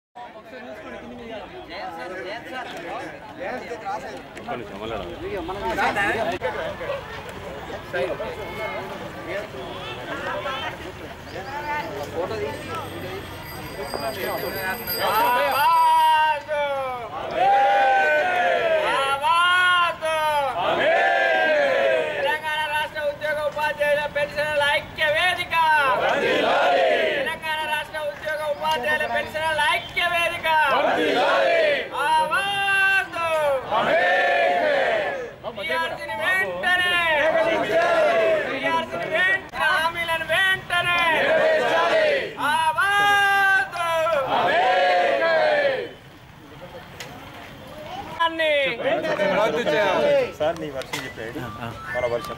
తెలంగాణ రాష్ట్ర ఉద్యోగ ఉపాధ్యాయుల పెన్షన్ల ఐక్య వేదిక తెలంగాణ రాష్ట్ర ఉద్యోగ ఉపాధ్యాయుల పెన్షన్ల ఐక్య వేదిక ఆవాజు! పిఆర్సీని వెంటనే పిఆర్సీని వెంటనే హామీలను వెంటనే ఆవాజు! అన్ని సార్ నీ వర్షం చెప్పాడు మన వర్షం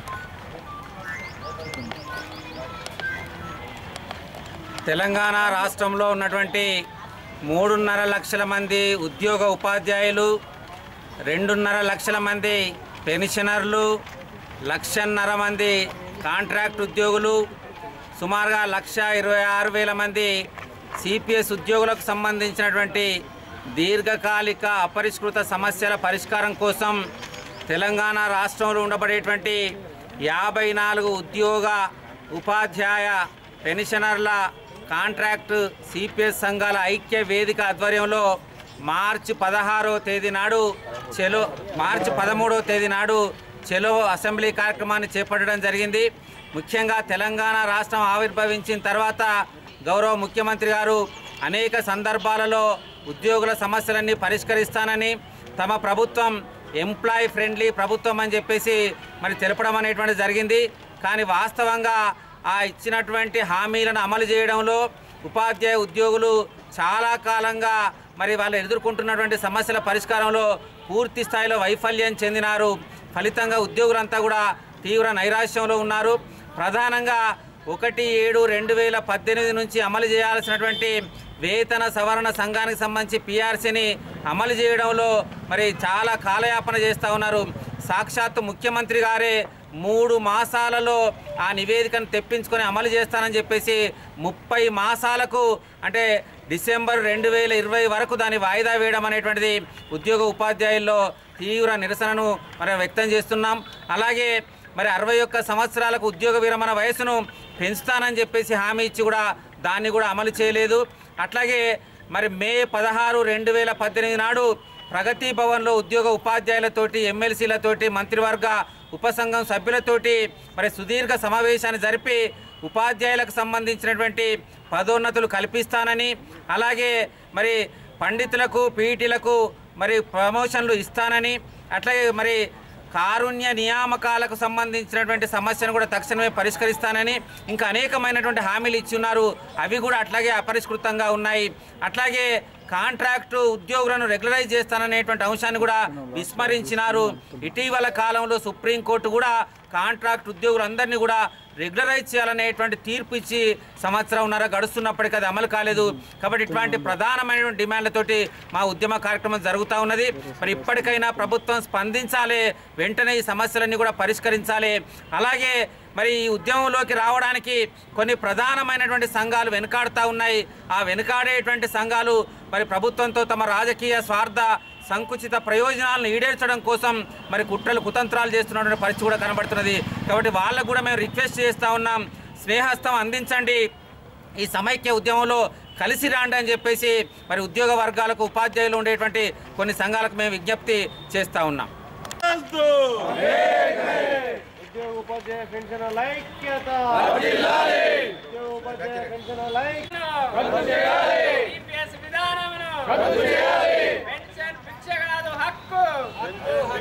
తెలంగాణ రాష్ట్రంలో ఉన్నటువంటి మూడున్నర లక్షల మంది ఉద్యోగ ఉపాధ్యాయులు రెండున్నర లక్షల మంది పెన్షనర్లు లక్షన్నర మంది కాంట్రాక్ట్ ఉద్యోగులు సుమారుగా లక్ష ఇరవై ఆరు వేల మంది సిపిఎస్ ఉద్యోగులకు సంబంధించినటువంటి దీర్ఘకాలిక అపరిష్కృత సమస్యల పరిష్కారం కోసం తెలంగాణ రాష్ట్రంలో ఉండబడేటువంటి యాభై నాలుగు ఉద్యోగ ఉపాధ్యాయ పెన్షనర్ల కాంట్రాక్ట్ సిపిఎస్ సంఘాల ఐక్య వేదిక ఆధ్వర్యంలో మార్చి పదహారో తేదీ నాడు చెలో మార్చి పదమూడవ తేదీ నాడు చెలో అసెంబ్లీ కార్యక్రమాన్ని చేపట్టడం జరిగింది ముఖ్యంగా తెలంగాణ రాష్ట్రం ఆవిర్భవించిన తర్వాత గౌరవ ముఖ్యమంత్రి గారు అనేక సందర్భాలలో ఉద్యోగుల సమస్యలన్నీ పరిష్కరిస్తానని తమ ప్రభుత్వం ఎంప్లాయీ ఫ్రెండ్లీ ప్రభుత్వం అని చెప్పేసి మరి తెలపడం అనేటువంటి జరిగింది కానీ వాస్తవంగా ఆ ఇచ్చినటువంటి హామీలను అమలు చేయడంలో ఉపాధ్యాయ ఉద్యోగులు చాలా కాలంగా మరి వాళ్ళు ఎదుర్కొంటున్నటువంటి సమస్యల పరిష్కారంలో పూర్తి స్థాయిలో వైఫల్యం చెందినారు ఫలితంగా ఉద్యోగులంతా కూడా తీవ్ర నైరాశ్యంలో ఉన్నారు ప్రధానంగా ఒకటి ఏడు రెండు వేల పద్దెనిమిది నుంచి అమలు చేయాల్సినటువంటి వేతన సవరణ సంఘానికి సంబంధించి పిఆర్సీని అమలు చేయడంలో మరి చాలా కాలయాపన చేస్తూ ఉన్నారు సాక్షాత్తు ముఖ్యమంత్రి గారే మూడు మాసాలలో ఆ నివేదికను తెప్పించుకొని అమలు చేస్తానని చెప్పేసి ముప్పై మాసాలకు అంటే డిసెంబర్ రెండు వేల ఇరవై వరకు దాన్ని వాయిదా వేయడం అనేటువంటిది ఉద్యోగ ఉపాధ్యాయుల్లో తీవ్ర నిరసనను మరి వ్యక్తం చేస్తున్నాం అలాగే మరి అరవై ఒక్క సంవత్సరాలకు ఉద్యోగ విరమణ వయసును పెంచుతానని చెప్పేసి హామీ ఇచ్చి కూడా దాన్ని కూడా అమలు చేయలేదు అట్లాగే మరి మే పదహారు రెండు వేల పద్దెనిమిది నాడు ప్రగతి భవన్లో ఉద్యోగ ఉపాధ్యాయులతోటి ఎమ్మెల్సీలతోటి మంత్రివర్గ ఉపసంఘం సభ్యులతోటి మరి సుదీర్ఘ సమావేశాన్ని జరిపి ఉపాధ్యాయులకు సంబంధించినటువంటి పదోన్నతులు కల్పిస్తానని అలాగే మరి పండితులకు పీటీలకు మరి ప్రమోషన్లు ఇస్తానని అట్లాగే మరి కారుణ్య నియామకాలకు సంబంధించినటువంటి సమస్యను కూడా తక్షణమే పరిష్కరిస్తానని ఇంకా అనేకమైనటువంటి హామీలు ఇచ్చి ఉన్నారు అవి కూడా అట్లాగే అపరిష్కృతంగా ఉన్నాయి అట్లాగే కాంట్రాక్టు ఉద్యోగులను రెగ్యులరైజ్ చేస్తాననేటువంటి అంశాన్ని కూడా విస్మరించినారు ఇటీవల కాలంలో సుప్రీంకోర్టు కూడా కాంట్రాక్ట్ ఉద్యోగులందరినీ కూడా రెగ్యులరైజ్ చేయాలనేటువంటి తీర్పు ఇచ్చి సంవత్సరంన్నర గడుస్తున్నప్పటికీ అది అమలు కాలేదు కాబట్టి ఇటువంటి ప్రధానమైనటువంటి డిమాండ్లతోటి మా ఉద్యమ కార్యక్రమం జరుగుతూ ఉన్నది మరి ఇప్పటికైనా ప్రభుత్వం స్పందించాలి వెంటనే ఈ సమస్యలన్నీ కూడా పరిష్కరించాలి అలాగే మరి ఈ ఉద్యమంలోకి రావడానికి కొన్ని ప్రధానమైనటువంటి సంఘాలు వెనుకాడుతూ ఉన్నాయి ఆ వెనుకాడేటువంటి సంఘాలు మరి ప్రభుత్వంతో తమ రాజకీయ స్వార్థ సంకుచిత ప్రయోజనాలను ఈడేర్చడం కోసం మరి కుట్రలు కుతంత్రాలు చేస్తున్నటువంటి పరిస్థితి కూడా కనబడుతున్నది కాబట్టి వాళ్ళకు కూడా మేము రిక్వెస్ట్ చేస్తూ ఉన్నాం స్నేహస్తం అందించండి ఈ సమైక్య ఉద్యమంలో కలిసి రాండి అని చెప్పేసి మరి ఉద్యోగ వర్గాలకు ఉపాధ్యాయులు ఉండేటువంటి కొన్ని సంఘాలకు మేము విజ్ఞప్తి చేస్తూ ఉన్నాం ఉద్యోగ ఉపాధ్యాయ పెన్షన్ ఐక్యత ఉద్యోగ ఉపాధ్యాయ పెన్షన్ ఐక్యత ఈపీఎస్ విధానమును